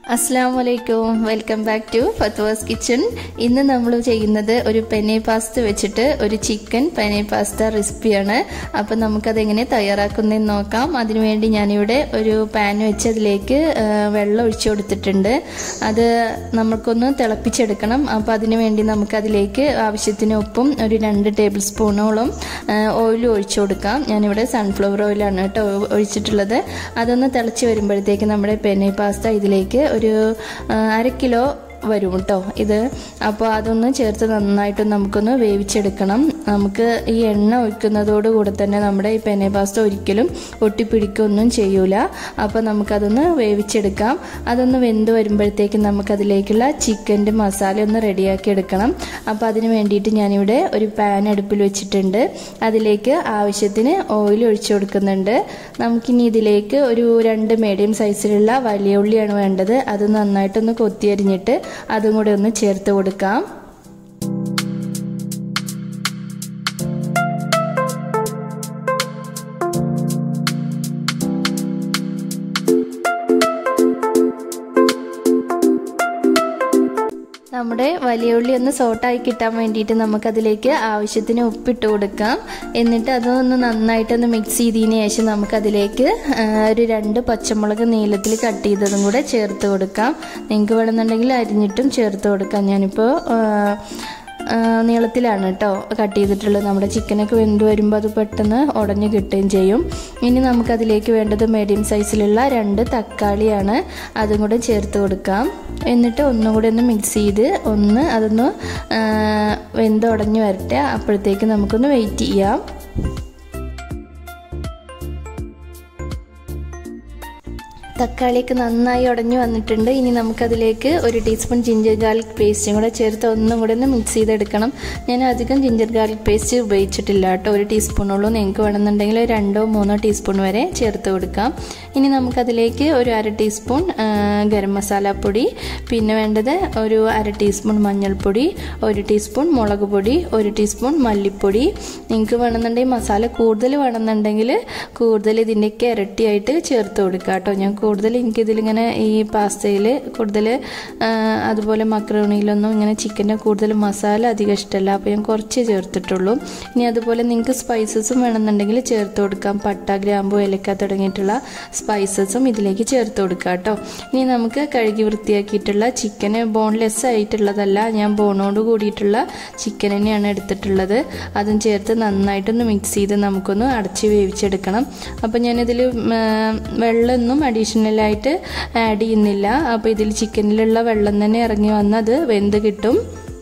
അസ്സാം വലൈക്കും welcome back to Fathwa's kitchen ഇന്ന് നമ്മൾ ചെയ്യുന്നത് ഒരു പെനെ പാസ്ത വെച്ചിട്ട് ഒരു ചിക്കൻ പെനെ പാസ്ത റെസിപ്പിയാണ് അപ്പം നമുക്കത് എങ്ങനെ തയ്യാറാക്കുന്നതെന്ന് നോക്കാം അതിനുവേണ്ടി ഞാനിവിടെ ഒരു പാൻ വെച്ച് അതിലേക്ക് ആ, വെള്ളം ഒഴിച്ചു കൊടുത്തിട്ടുണ്ട് അത് നമുക്കൊന്ന് തിളപ്പിച്ചെടുക്കണം അപ്പോൾ അതിനു വേണ്ടി നമുക്കതിലേക്ക് ആവശ്യത്തിന് ഉപ്പും ഒരു രണ്ട് ടേബിൾ സ്പൂണോളം ഓയിലും ഒഴിച്ചു കൊടുക്കാം ഞാനിവിടെ സൺഫ്ലവർ ഓയിലാണ് കേട്ടോ ഒഴിച്ചിട്ടുള്ളത് അതൊന്ന് തിളച്ച് വരുമ്പോഴത്തേക്ക് നമ്മുടെ പെനെ പാസ്ത ഇതിലേക്ക് ഒരു ആ, അര കിലോ വരും കേട്ടോ ഇത് അപ്പോൾ അതൊന്ന് ചേർത്ത് നന്നായിട്ട് നമുക്കൊന്ന് വേവിച്ചെടുക്കണം നമുക്ക് ഈ എണ്ണ ഒഴിക്കുന്നതോടുകൂടെ തന്നെ നമ്മുടെ ഈ പെനെ പാസ്ത ഒരിക്കലും ഒട്ടിപ്പിടിക്കുകയൊന്നും ചെയ്യൂല അപ്പോൾ നമുക്കതൊന്ന് വേവിച്ചെടുക്കാം അതൊന്ന് വെന്ത് വരുമ്പോഴത്തേക്കും നമുക്കതിലേക്കുള്ള ചിക്കൻ്റെ മസാല ഒന്ന് റെഡിയാക്കി എടുക്കണം അപ്പോൾ അതിന് വേണ്ടിയിട്ട് ഞാനിവിടെ ഒരു പാൻ അടുപ്പിൽ വെച്ചിട്ടുണ്ട് അതിലേക്ക് ആവശ്യത്തിന് ഓയിൽ ഒഴിച്ചു കൊടുക്കുന്നുണ്ട് നമുക്കിനി ഇതിലേക്ക് ഒരു രണ്ട് മീഡിയം സൈസിലുള്ള വലിയ ഉള്ളിയാണ് വേണ്ടത് അത് നന്നായിട്ടൊന്ന് കൊത്തിയരിഞ്ഞിട്ട് അതും കൂടെ ഒന്ന് ചേർത്ത് കൊടുക്കാം നമ്മുടെ വലിയ ഉള്ളി ഒന്ന് സോട്ടായി കിട്ടാൻ വേണ്ടിയിട്ട് നമുക്കതിലേക്ക് ആവശ്യത്തിന് ഉപ്പിട്ട് കൊടുക്കാം എന്നിട്ട് അതൊന്ന് നന്നായിട്ടൊന്ന് മിക്സ് ചെയ്തതിന് ശേഷം നമുക്കതിലേക്ക് ആ, ഒരു രണ്ട് പച്ചമുളക് നീളത്തിൽ കട്ട് ചെയ്തതും കൂടെ ചേർത്ത് കൊടുക്കാം നിങ്ങൾക്ക് വേണമെന്നുണ്ടെങ്കിൽ അരിഞ്ഞിട്ടും ചേർത്ത് കൊടുക്കാം ഞാനിപ്പോൾ ആ, ആ, നീളത്തിലാണ് കേട്ടോ കട്ട് ചെയ്തിട്ടുള്ളത് നമ്മുടെ ചിക്കനൊക്കെ വെന്ത് വരുമ്പോൾ അത് പെട്ടെന്ന് ഉടഞ്ഞു കിട്ടുകയും ചെയ്യും ഇനി നമുക്കതിലേക്ക് വേണ്ടത് മീഡിയം സൈസിലുള്ള രണ്ട് തക്കാളിയാണ് അതും കൂടെ ചേർത്ത് കൊടുക്കാം എന്നിട്ട് ഒന്നും കൂടി ഒന്ന് മിക്സ് ചെയ്ത് ഒന്ന് അതൊന്ന് ആ, വെന്ത് ഉടഞ്ഞു വരട്ടെ അപ്പോഴത്തേക്ക് നമുക്കൊന്ന് വെയിറ്റ് ചെയ്യാം തക്കാളിയൊക്കെ നന്നായി ഉടഞ്ഞു വന്നിട്ടുണ്ട് ഇനി നമുക്കതിലേക്ക് ഒരു ടീസ്പൂൺ ജിഞ്ചർ ഗാർലിക് പേസ്റ്റും കൂടെ ചേർത്ത് ഒന്നും കൂടെ ഒന്ന് മിക്സ് ചെയ്തെടുക്കണം ഞാൻ അധികം ജിഞ്ചർ ഗാർലിക് പേസ്റ്റ് ഉപയോഗിച്ചിട്ടില്ല കേട്ടോ ഒരു ടീസ്പൂണുള്ളൂ നിങ്ങൾക്ക് വേണമെന്നുണ്ടെങ്കിൽ രണ്ടോ മൂന്നോ ടീസ്പൂൺ വരെ ചേർത്ത് കൊടുക്കാം ഇനി നമുക്കതിലേക്ക് ഒരു അര ടീസ്പൂൺ ആ, ഗരം മസാല പൊടി പിന്നെ വേണ്ടത് ഒരു അര ടീസ്പൂൺ മഞ്ഞൾപ്പൊടി ഒരു ടീസ്പൂൺ മുളക് പൊടി ഒരു ടീസ്പൂൺ മല്ലിപ്പൊടി നിങ്ങൾക്ക് വേണമെന്നുണ്ടെങ്കിൽ മസാല കൂടുതൽ വേണമെന്നുണ്ടെങ്കിൽ കൂടുതൽ ഇതിൻ്റെയൊക്കെ ഇരട്ടിയായിട്ട് ചേർത്ത് കൊടുക്കുക കേട്ടോ ഞാൻ കൂടുതൽ എനിക്കിതിലിങ്ങനെ ഈ പാസ്തയിൽ കൂടുതൽ ആ, അതുപോലെ മക്രോണിയിലൊന്നും ഇങ്ങനെ ചിക്കൻ്റെ കൂടുതൽ മസാല അധികം ഇഷ്ടമല്ല അപ്പോൾ ഞാൻ കുറച്ച് ചേർത്തിട്ടുള്ളൂ ഇനി അതുപോലെ നിങ്ങൾക്ക് സ്പൈസസും വേണമെന്നുണ്ടെങ്കിൽ ചേർത്ത് കൊടുക്കാം പട്ട ഗ്രാമ്പു ഏലക്ക തുടങ്ങിയിട്ടുള്ള സ്പൈസസും ഇതിലേക്ക് ചേർത്ത് കൊടുക്കാം കേട്ടോ ഇനി നമുക്ക് കഴുകി വൃത്തിയാക്കിയിട്ടുള്ള ചിക്കന് ബോൺലെസ് ആയിട്ടുള്ളതല്ല ഞാൻ ബോണോട് കൂടിയിട്ടുള്ള ചിക്കൻ തന്നെയാണ് എടുത്തിട്ടുള്ളത് അതും ചേർത്ത് നന്നായിട്ടൊന്ന് മിക്സ് ചെയ്ത് നമുക്കൊന്ന് അടച്ച് വേവിച്ചെടുക്കണം അപ്പോൾ ഞാനിതിൽ വെള്ളമൊന്നും അഡീഷണലായിട്ട് ആഡ് ചെയ്യുന്നില്ല അപ്പോൾ ഇതിൽ ചിക്കനിലുള്ള വെള്ളം തന്നെ ഇറങ്ങി വന്നത് വെന്ത് കിട്ടും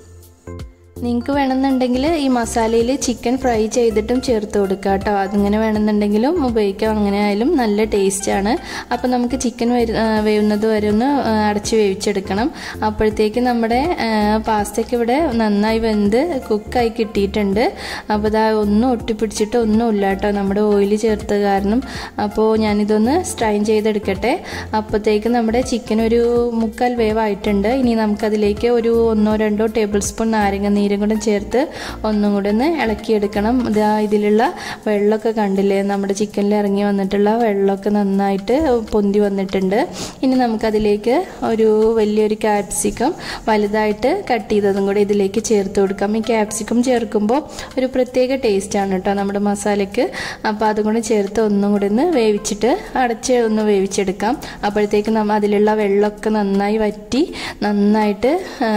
നിങ്ങൾക്ക് വേണമെന്നുണ്ടെങ്കിൽ ഈ മസാലയിൽ ചിക്കൻ ഫ്രൈ ചെയ്തിട്ടും ചേർത്ത് കൊടുക്കുക കേട്ടോ അതിങ്ങനെ വേണമെന്നുണ്ടെങ്കിലും ഉപയോഗിക്കാം അങ്ങനെ ആയാലും നല്ല ടേസ്റ്റാണ് അപ്പോൾ നമുക്ക് ചിക്കൻ വേവുന്നത് വരെ ഒന്ന് ആ, അടച്ച് വേവിച്ചെടുക്കണം അപ്പോഴത്തേക്ക് നമ്മുടെ പാസ്തയ്ക്ക് ഇവിടെ നന്നായി വെന്ത് കുക്കായി കിട്ടിയിട്ടുണ്ട് അപ്പോൾ ഇതാ ഒന്നും ഒട്ടിപ്പിടിച്ചിട്ട് ഒന്നുമില്ല കേട്ടോ നമ്മുടെ ഓയിൽ ചേർത്ത് കാരണം അപ്പോൾ ഞാനിതൊന്ന് സ്ട്രൈൻ ചെയ്തെടുക്കട്ടെ അപ്പോഴത്തേക്ക് നമ്മുടെ ചിക്കൻ ഒരു മുക്കാൽ വേവായിട്ടുണ്ട് ഇനി നമുക്കതിലേക്ക് ഒരു ഒന്നോ രണ്ടോ ടേബിൾ സ്പൂൺ നാരങ്ങ നീരും കൂടെ ചേർത്ത് ഒന്നും കൂടെ ഒന്ന് ഇളക്കിയെടുക്കണം ഇതാ ഇതിലുള്ള വെള്ളമൊക്കെ കണ്ടില്ലേ നമ്മുടെ ചിക്കനിൽ ഇറങ്ങി വന്നിട്ടുള്ള വെള്ളമൊക്കെ നന്നായിട്ട് പൊന്തി വന്നിട്ടുണ്ട് ഇനി നമുക്കതിലേക്ക് ഒരു വലിയൊരു ക്യാപ്സിക്കം വലുതായിട്ട് കട്ട് ചെയ്തതും കൂടെ ഇതിലേക്ക് ചേർത്ത് കൊടുക്കാം ഈ ക്യാപ്സിക്കം ചേർക്കുമ്പോൾ ഒരു പ്രത്യേക ടേസ്റ്റാണ് കേട്ടോ നമ്മുടെ മസാലയ്ക്ക് അപ്പോൾ അതും കൂടെ ചേർത്ത് ഒന്നും കൂടെ ഒന്ന് വേവിച്ചിട്ട് അടച്ച് ഒന്ന് വേവിച്ചെടുക്കാം അപ്പോഴത്തേക്ക് നമ്മ അതിലുള്ള വെള്ളമൊക്കെ നന്നായി വറ്റി നന്നായിട്ട്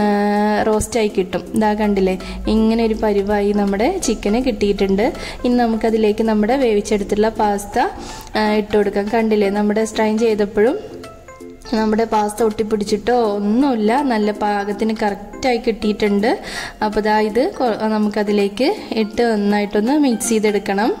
റോസ്റ്റായി കിട്ടും ഇതാ കണ്ടില്ലേ ഇങ്ങനെ ഒരു പരിവായി നമ്മുടെ ചിക്കന് കിട്ടിയിട്ടുണ്ട് ഇനി നമുക്കതിലേക്ക് നമ്മുടെ വേവിച്ചെടുത്തുള്ള പാസ്ത ഇട്ട് കൊടുക്കാം കണ്ടില്ലേ നമ്മുടെ സ്ട്രൈൻ ചെയ്തപ്പോഴും നമ്മുടെ പാസ്ത ഒട്ടിപ്പിടിച്ചിട്ടോ ഒന്നുമില്ല നല്ല പാകത്തിന് കറക്റ്റായി കിട്ടിയിട്ടുണ്ട് അപ്പോൾ ഇതാ ഇത് കൊ- നമുക്കതിലേക്ക് ഇട്ട് നന്നായിട്ടൊന്ന് മിക്സ് ചെയ്തെടുക്കണം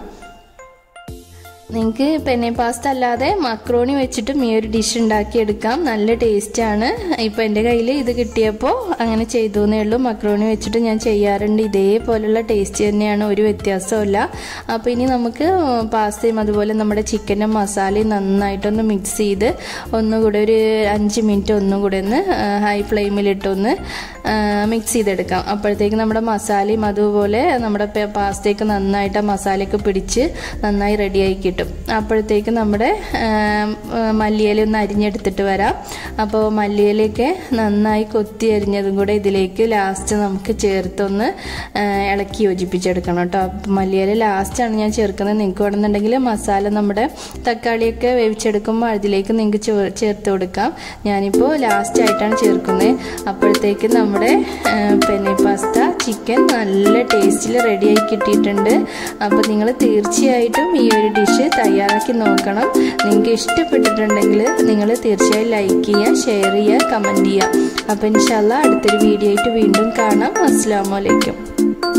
നിങ്ങൾക്ക് പെന്നെ പാസ്ത അല്ലാതെ മക്രോണി വെച്ചിട്ടും ഈ ഒരു ഡിഷ് ഉണ്ടാക്കിയെടുക്കാം നല്ല ടേസ്റ്റാണ് ഇപ്പോൾ എൻ്റെ കയ്യിൽ ഇത് കിട്ടിയപ്പോൾ അങ്ങനെ ചെയ്തു എന്നേ ഉള്ളൂ മക്രോണി വെച്ചിട്ട് ഞാൻ ചെയ്യാറുണ്ട് ഇതേപോലുള്ള ടേസ്റ്റ് തന്നെയാണ് ഒരു വ്യത്യാസമില്ല അപ്പോൾ ഇനി നമുക്ക് പാസ്തയും അതുപോലെ നമ്മുടെ ചിക്കനും മസാലയും നന്നായിട്ടൊന്ന് മിക്സ് ചെയ്ത് ഒന്നുകൂടെ ഒരു അഞ്ച് മിനിറ്റ് ഒന്നും കൂടെ ഒന്ന് ഹൈ ഫ്ലെയിമിലിട്ടൊന്ന് മിക്സ് ചെയ്തെടുക്കാം അപ്പോഴത്തേക്ക് നമ്മുടെ മസാലയും അതുപോലെ നമ്മുടെ പാസ്തയൊക്കെ നന്നായിട്ട് ആ മസാലയൊക്കെ പിടിച്ച് നന്നായി റെഡിയായി കിട്ടും കിട്ടും അപ്പോഴത്തേക്ക് നമ്മുടെ മല്ലിയില ഒന്ന് അരിഞ്ഞെടുത്തിട്ട് വരാം അപ്പോൾ മല്ലിയിലയൊക്കെ നന്നായി കൊത്തി അരിഞ്ഞതും കൂടെ ഇതിലേക്ക് ലാസ്റ്റ് നമുക്ക് ചേർത്തൊന്ന് ഇളക്കി യോജിപ്പിച്ചെടുക്കണം കേട്ടോ മല്ലിയില ലാസ്റ്റാണ് ഞാൻ ചേർക്കുന്നത് നിങ്ങൾക്ക് വേണമെന്നുണ്ടെങ്കിൽ മസാല നമ്മുടെ തക്കാളിയൊക്കെ വേവിച്ചെടുക്കുമ്പോൾ അതിലേക്ക് നിങ്ങൾക്ക് ചേർത്ത് കൊടുക്കാം ഞാനിപ്പോൾ ലാസ്റ്റ് ആയിട്ടാണ് ചേർക്കുന്നത് അപ്പോഴത്തേക്ക് നമ്മുടെ പെന്നെ പാസ്ത ചിക്കൻ നല്ല ടേസ്റ്റിൽ റെഡിയായി കിട്ടിയിട്ടുണ്ട് അപ്പോൾ നിങ്ങൾ തീർച്ചയായിട്ടും ഈ ഒരു ഡിഷ് തയ്യാറാക്കി നോക്കണം നിങ്ങൾക്ക് ഇഷ്ടപ്പെട്ടിട്ടുണ്ടെങ്കിൽ നിങ്ങൾ തീർച്ചയായും ലൈക്ക് ചെയ്യുക ഷെയർ ചെയ്യുക കമൻറ്റ് ചെയ്യുക അപ്പോൾ ഇൻഷാല്ല അടുത്തൊരു വീഡിയോ ആയിട്ട് വീണ്ടും കാണാം അസ്സാം വലൈക്കും